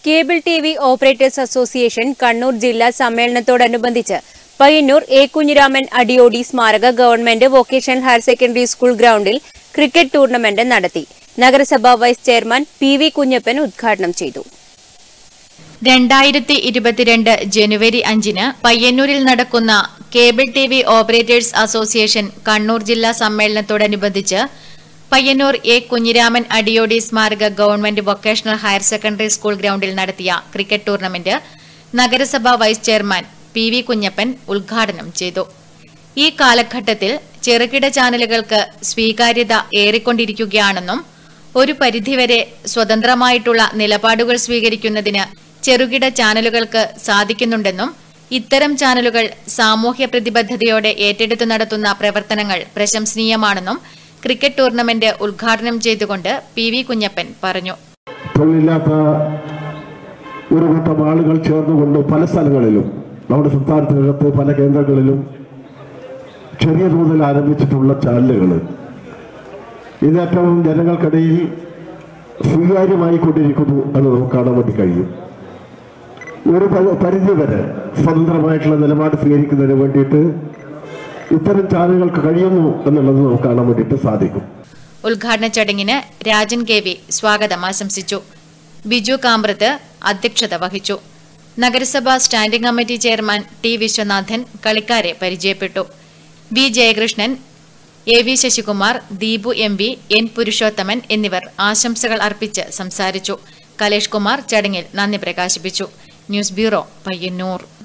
cable T V operators association Kannur ജില്ലാ സമ്മേളനത്തോടനുബന്ധിച്ച് Payyanur A Kunhiraman Adiyodi സ്മാരക government vocational higher secondary school ഗ്രൗണ്ടിൽ ക്രിക്കറ്റ് ടൂർണമെന്റ് നടത്തി നഗരസഭാ vice chairman P V Kunhappan ഉദ്ഘാടനം ചെയ്തു രണ്ടായിരത്തി ഇരുപത്തിരണ്ട് ജനുവരി അഞ്ചിന് പയ്യന്നൂരിൽ നടക്കുന്ന cable T V operators association Kannur ജില്ലാ സമ്മേളനത്തോടനുബന്ധിച്ച് പയ്യന്നൂർ എ കുഞ്ഞിരാമൻ അടിയോടി സ്മാരക government vocational higher secondary school ഗ്രൗണ്ടിൽ നടത്തിയ ക്രിക്കറ്റ് ടൂർണമെന്റ് നഗരസഭാ vice chairman P V Kunhappan ഉദ്ഘാടനം ചെയ്തു ഈ കാലഘട്ടത്തിൽ ചെറുകിട ചാനലുകൾക്ക് സ്വീകാര്യത ഏറിക്കൊണ്ടിരിക്കുകയാണെന്നും ഒരു പരിധിവരെ സ്വതന്ത്രമായിട്ടുള്ള നിലപാടുകൾ സ്വീകരിക്കുന്നതിന് ചെറുകിട ചാനലുകൾക്ക് സാധിക്കുന്നുണ്ടെന്നും ഇത്തരം ചാനലുകൾ സാമൂഹ്യ പ്രതിബദ്ധതയോടെ ഏറ്റെടുത്തു നടത്തുന്ന പ്രവർത്തനങ്ങൾ പ്രശംസനീയമാണെന്നും ക്രിക്കറ്റ് ടൂർണമെന്റ് ഉദ്ഘാടനം ചെയ്തുകൊണ്ട് പി വി കുഞ്ഞപ്പൻ പറഞ്ഞു തൊഴിലില്ലാത്ത ഒരു കൂട്ടം ആളുകൾ ചേർന്നുകൊണ്ട് പല സ്ഥലങ്ങളിലും നമ്മുടെ സംസ്ഥാനത്തിനകത്ത് പല കേന്ദ്രങ്ങളിലും ചെറിയ തോതിൽ ആരംഭിച്ചിട്ടുള്ള ചാനലുകൾ ഇതേറ്റവും ജനങ്ങൾക്കിടയിൽ സ്വീകാര്യമായി കൊണ്ടിരിക്കുന്നു എന്ന് നമുക്ക് കാണാൻ വേണ്ടി കഴിയും ഒരു പ- പരിധി വരെ സ്വതന്ത്രമായിട്ടുള്ള നിലപാട് സ്വീകരിക്കുന്നതിന് വേണ്ടിയിട്ട് ഇത്തരം ചാനലുകൾക്ക് കഴിയുന്നു എന്നുള്ളത് നമുക്ക് കാണാൻ വേണ്ടിയിട്ട് സാധിക്കും ഉദ്ഘാടന ചടങ്ങിന് രാജൻ കെ വി സ്വാഗതം ആശംസിച്ചു ബിജു കാമ്പ്രത്ത് അധ്യക്ഷത വഹിച്ചു നഗരസഭാ standing committee chairman T Viswanathan കളിക്കാരെ പരിചയപ്പെട്ടു V Jayakrishnan A V Sasikumar Deepu M V N Purushothaman എന്നിവർ ആശംസകൾ അർപ്പിച്ച് സംസാരിച്ചു കലേഷ് കുമാർ ചടങ്ങിൽ നന്ദി പ്രകാശിപ്പിച്ചു ന്യൂസ് ബ്യൂറോ പയ്യന്നൂർ